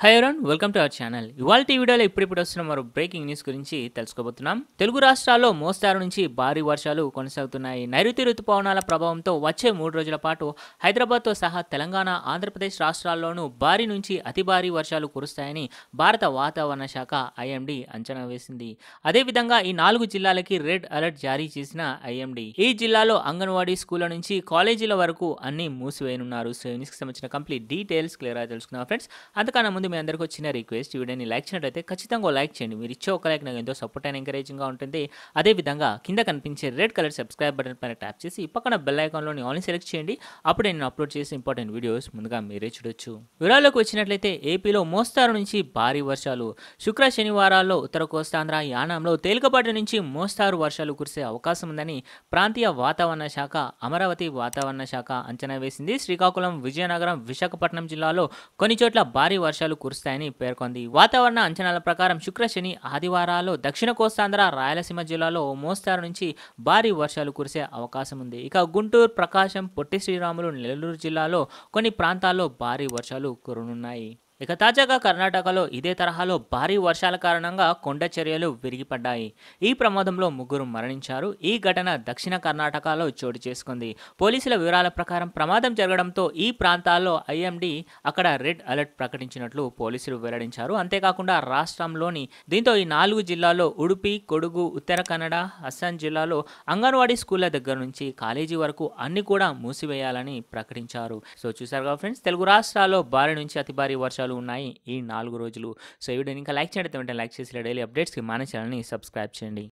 high everyone welcome to our channel ఇవాళ ఈ వీడియోలో ఇప్పుడిప్పుడు వస్తున్న మరో బ్రేకింగ్ న్యూస్ గురించి తెలుసుకోబోతున్నాం తెలుగు రాష్ట్రాల్లో మోస్తారు నుంచి భారీ వర్షాలు కొనసాగుతున్నాయి నైరుతి రుతుపవనాల ప్రభావంతో వచ్చే మూడు రోజుల పాటు హైదరాబాద్తో సహా తెలంగాణ ఆంధ్రప్రదేశ్ రాష్ట్రాల్లోనూ భారీ నుంచి అతి భారీ వర్షాలు కురుస్తాయని భారత వాతావరణ శాఖ ఐఎండీ అంచనా వేసింది అదేవిధంగా ఈ నాలుగు జిల్లాలకి రెడ్ అలర్ట్ జారీ చేసిన ఐఎండీ ఈ జిల్లాలో అంగన్వాడీ స్కూళ్ల నుంచి కాలేజీల వరకు అన్ని మూసివేయనున్నారు సో ఈ న్యూస్కి సంబంధించిన కంప్లీట్ డీటెయిల్స్ క్లియర్గా తెలుసుకున్నాం ఫ్రెండ్స్ అంతకన్నా ముందు మీ అందరికీ వచ్చిన రిక్వెస్ట్ ఈ వీడియోని లైక్ చేసినట్టయితే ఖచ్చితంగా లైక్ చేయండి మీరు ఇచ్చే ఒక లైక్ నాకు ఎంతో సపోర్ట్ అండ్ ఎంకరేజింగ్గా ఉంటుంది అదేవిధంగా కింద కనిపించే రెడ్ కలర్ సబ్స్క్రైబ్ బటన్ పైన ట్యాప్ చేసి పక్కన బెల్ ఐకాన్లోని ఆన్లీ సెలెక్ట్ చేయండి అప్పుడు నేను అప్లోడ్ చేసే ఇంపార్టెంట్ వీడియోస్ ముందుగా మీరే చూడొచ్చు వివరాల్లోకి వచ్చినట్లయితే ఏపీలో మోస్తారు నుంచి భారీ వర్షాలు శుక్ర శనివారాల్లో ఉత్తర కోస్తాంధ్ర యానాంలో తేలికపాటి నుంచి మోస్తారు వర్షాలు కురిసే అవకాశం ఉందని ప్రాంతీయ వాతావరణ శాఖ అమరావతి వాతావరణ శాఖ అంచనా వేసింది శ్రీకాకుళం విజయనగరం విశాఖపట్నం జిల్లాలో కొన్ని చోట్ల భారీ వర్షాలు కురుస్తాయని పేర్కొంది వాతావరణ అంచనాల ప్రకారం శుక్ర శని ఆదివారాల్లో దక్షిణ కోస్తాంధ్ర రాయలసీమ జిల్లాలో ఓ మోస్తారు నుంచి భారీ వర్షాలు కురిసే అవకాశం ఉంది ఇక గుంటూరు ప్రకాశం పొట్టి శ్రీరాములు నెల్లూరు జిల్లాలో కొన్ని ప్రాంతాల్లో భారీ వర్షాలు కురనున్నాయి ఇక తాజాగా కర్ణాటకలో ఇదే తరహాలో భారీ వర్షాల కారణంగా కొండ చర్యలు విరిగిపడ్డాయి ఈ ప్రమాదంలో ముగ్గురు మరణించారు ఈ ఘటన దక్షిణ కర్ణాటకలో చోటు చేసుకుంది పోలీసుల వివరాల ప్రకారం ప్రమాదం జరగడంతో ఈ ప్రాంతాల్లో ఐఎండి అక్కడ రెడ్ అలర్ట్ ప్రకటించినట్లు పోలీసులు వెల్లడించారు అంతేకాకుండా రాష్ట్రంలోని దీంతో ఈ నాలుగు జిల్లాల్లో ఉడుపి కొడుగు ఉత్తర కన్నడ అస్సాం జిల్లాలో అంగన్వాడీ స్కూళ్ల దగ్గర నుంచి కాలేజీ వరకు అన్ని కూడా మూసివేయాలని ప్రకటించారు సో చూసారుగా ఫ్రెండ్స్ తెలుగు రాష్ట్రాల్లో భారీ నుంచి అతి భారీ వర్షాలు ఉన్నాయి ఈ నాలుగు రోజులు సో ఈ వీడియోని ఇంకా లైక్ చేయడం వెంటనే లైక్ చేసి డైలీ అప్డేట్స్కి మన ఛానల్ని సబ్స్క్రైబ్ చేయండి